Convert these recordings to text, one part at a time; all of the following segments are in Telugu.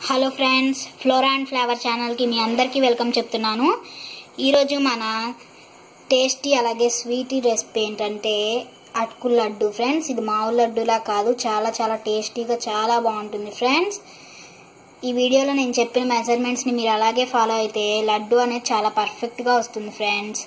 hello friends Flora and flavour ఛానల్కి మీ అందరికీ వెల్కమ్ చెప్తున్నాను ఈరోజు మన టేస్టీ అలాగే స్వీటీ రెసిపీ ఏంటంటే అటుకుల లడ్డు ఫ్రెండ్స్ ఇది మామూలు లడ్డులా కాదు చాలా చాలా టేస్టీగా చాలా బాగుంటుంది ఫ్రెండ్స్ ఈ వీడియోలో నేను చెప్పిన మెజర్మెంట్స్ని మీరు అలాగే ఫాలో అయితే లడ్డు అనేది చాలా పర్ఫెక్ట్గా వస్తుంది ఫ్రెండ్స్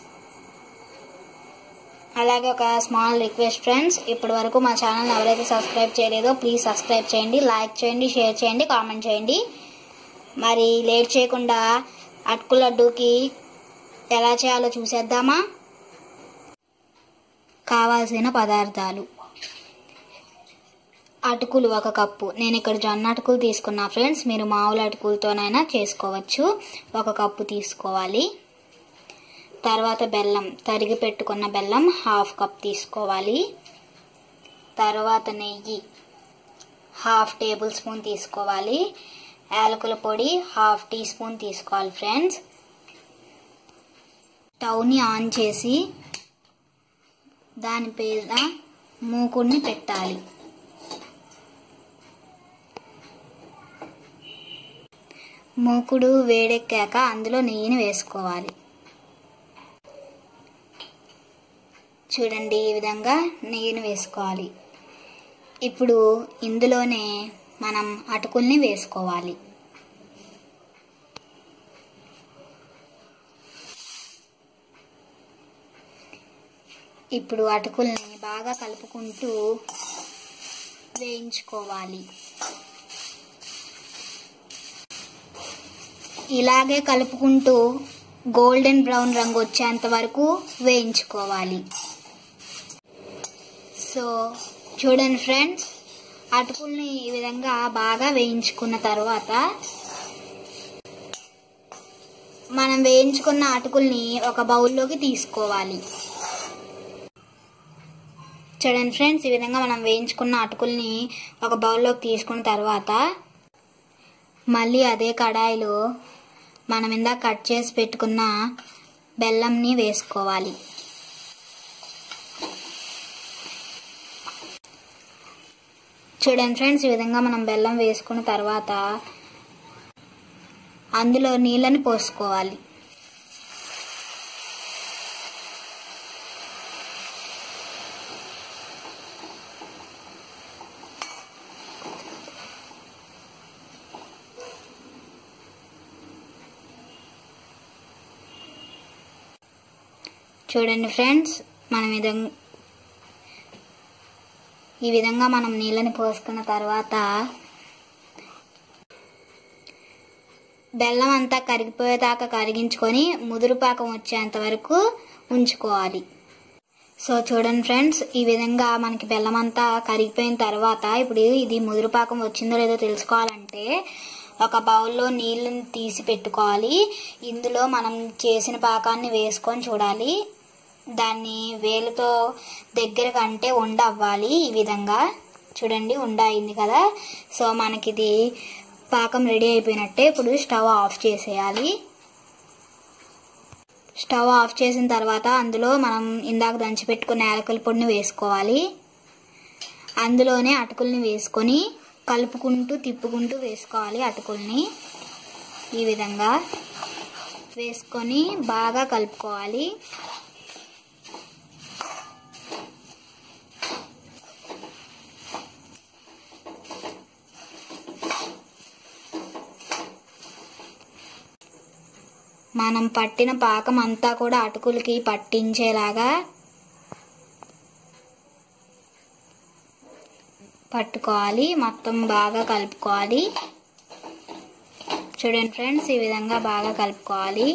అలాగే ఒక స్మాల్ రిక్వెస్ట్ ఫ్రెండ్స్ ఇప్పటి వరకు మా ఛానల్ ఎవరైతే సబ్స్క్రైబ్ చేయలేదో ప్లీజ్ సబ్స్క్రైబ్ చేయండి లైక్ చేయండి షేర్ చేయండి కామెంట్ చేయండి మరి లేట్ చేయకుండా అటుకు లడ్డూకి ఎలా చేయాలో చూసేద్దామా కావాల్సిన పదార్థాలు అటుకులు ఒక కప్పు నేను ఇక్కడ జొన్న అటుకులు తీసుకున్నా ఫ్రెండ్స్ మీరు మామూలు అటుకులతోనైనా చేసుకోవచ్చు ఒక కప్పు తీసుకోవాలి తర్వాత బెల్లం తరిగి పెట్టుకున్న బెల్లం హాఫ్ కప్ తీసుకోవాలి తర్వాత నెయ్యి హాఫ్ టేబుల్ స్పూన్ తీసుకోవాలి యాలకుల పొడి హాఫ్ టీ స్పూన్ తీసుకోవాలి ఫ్రెండ్స్ స్టవ్ని ఆన్ చేసి దాని మీద మూకుడిని పెట్టాలి మూకుడు వేడెక్కాక అందులో నెయ్యిని వేసుకోవాలి చూడండి ఈ విధంగా నెయ్యిని వేసుకోవాలి ఇప్పుడు ఇందులోనే మనం అటుకుల్ని వేసుకోవాలి ఇప్పుడు అటుకుల్ని బాగా కలుపుకుంటూ వేయించుకోవాలి ఇలాగే కలుపుకుంటూ గోల్డెన్ బ్రౌన్ రంగు వచ్చేంత వరకు వేయించుకోవాలి సో చూడండి ఫ్రెండ్స్ అటుకుల్ని ఈ విధంగా బాగా వేయించుకున్న తర్వాత మనం వేయించుకున్న అటుకుల్ని ఒక బౌల్లోకి తీసుకోవాలి చూడండి ఫ్రెండ్స్ ఈ విధంగా మనం వేయించుకున్న అటుకుల్ని ఒక బౌల్లోకి తీసుకున్న తర్వాత మళ్ళీ అదే కడాయిలో మనం ఇందాక కట్ చేసి పెట్టుకున్న బెల్లంని వేసుకోవాలి చూడండి ఫ్రెండ్స్ ఈ విధంగా మనం బెల్లం వేసుకున్న తర్వాత అందులో నీళ్ళని పోసుకోవాలి చూడండి ఫ్రెండ్స్ మనం విధంగా ఈ విధంగా మనం నీళ్ళని పోసుకున్న తర్వాత బెల్లం అంతా కరిగిపోయేదాకా కరిగించుకొని ముదురు పాకం వచ్చేంత వరకు ఉంచుకోవాలి సో చూడండి ఫ్రెండ్స్ ఈ విధంగా మనకి బెల్లం అంతా కరిగిపోయిన తర్వాత ఇప్పుడు ఇది ముదురు పాకం వచ్చిందో లేదో తెలుసుకోవాలంటే ఒక బౌల్లో నీళ్ళని తీసి పెట్టుకోవాలి ఇందులో మనం చేసిన పాకాన్ని వేసుకొని చూడాలి దాన్ని వేలుతో దగ్గరకు అంటే ఉండ అవ్వాలి ఈ విధంగా చూడండి ఉండ అయింది కదా సో మనకిది పాకం రెడీ అయిపోయినట్టే ఇప్పుడు స్టవ్ ఆఫ్ చేసేయాలి స్టవ్ ఆఫ్ చేసిన తర్వాత అందులో మనం ఇందాక దంచి పెట్టుకున్న యాలకుల పొడిని వేసుకోవాలి అందులోనే అటుకుల్ని వేసుకొని కలుపుకుంటూ తిప్పుకుంటూ వేసుకోవాలి అటుకుల్ని ఈ విధంగా వేసుకొని బాగా కలుపుకోవాలి మనం పట్టిన పాకం అంతా కూడా అటుకులకి పట్టించేలాగా పట్టుకోవాలి మొత్తం బాగా కలుపుకోవాలి చూడండి ఫ్రెండ్స్ ఈ విధంగా బాగా కలుపుకోవాలి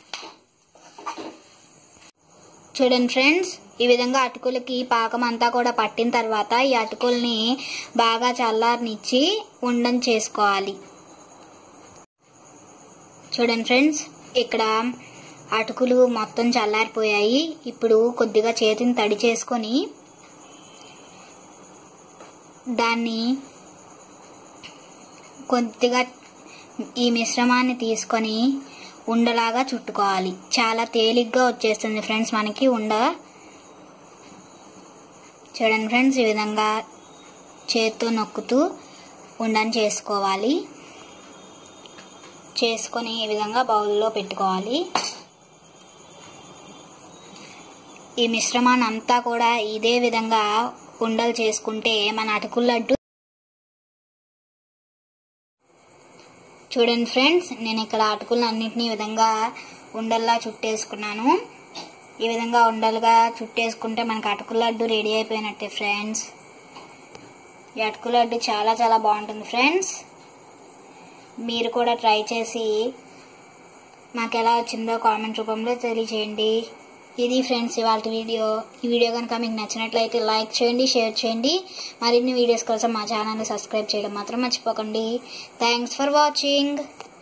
చూడండి ఫ్రెండ్స్ ఈ విధంగా అటుకులకి పాకం అంతా కూడా పట్టిన తర్వాత ఈ అటుకుల్ని బాగా చల్లారనిచ్చి ఉండని చేసుకోవాలి చూడండి ఫ్రెండ్స్ ఇక్కడ అటుకులు మొత్తం చల్లారిపోయాయి ఇప్పుడు కొద్దిగా చేతిని తడి చేసుకొని దాన్ని కొద్దిగా ఈ మిశ్రమాన్ని తీసుకొని ఉండలాగా చుట్టుకోవాలి చాలా తేలిగ్గా వచ్చేస్తుంది ఫ్రెండ్స్ మనకి ఉండ చూడండి ఫ్రెండ్స్ ఈ విధంగా చేత్తో నొక్కుతూ ఉండని చేసుకోవాలి చేసుకొని ఈ విధంగా బౌల్లో పెట్టుకోవాలి ఈ మిశ్రమాన్ని అంతా కూడా ఇదే విధంగా ఉండలు చేసుకుంటే మన అటుకుల లడ్డు చూడండి ఫ్రెండ్స్ నేను ఇక్కడ అటుకులను అన్నింటినీ ఈ విధంగా ఉండల్లా చుట్టేసుకున్నాను ఈ విధంగా ఉండలుగా చుట్టేసుకుంటే మనకి అటుకుల లడ్డు రెడీ అయిపోయినట్టే ఫ్రెండ్స్ ఈ అటుకుల లడ్డు చాలా చాలా బాగుంటుంది ఫ్రెండ్స్ మీరు కూడా ట్రై చేసి మాకు ఎలా వచ్చిందో కామెంట్ రూపంలో తెలియచేయండి ఇది ఫ్రెండ్స్ ఇవాళ వీడియో ఈ వీడియో కనుక మీకు నచ్చినట్లయితే లైక్ చేయండి షేర్ చేయండి మరిన్ని వీడియోస్ కోసం మా ఛానల్ని సబ్స్క్రైబ్ చేయడం మాత్రం మర్చిపోకండి థ్యాంక్స్ ఫర్ వాచింగ్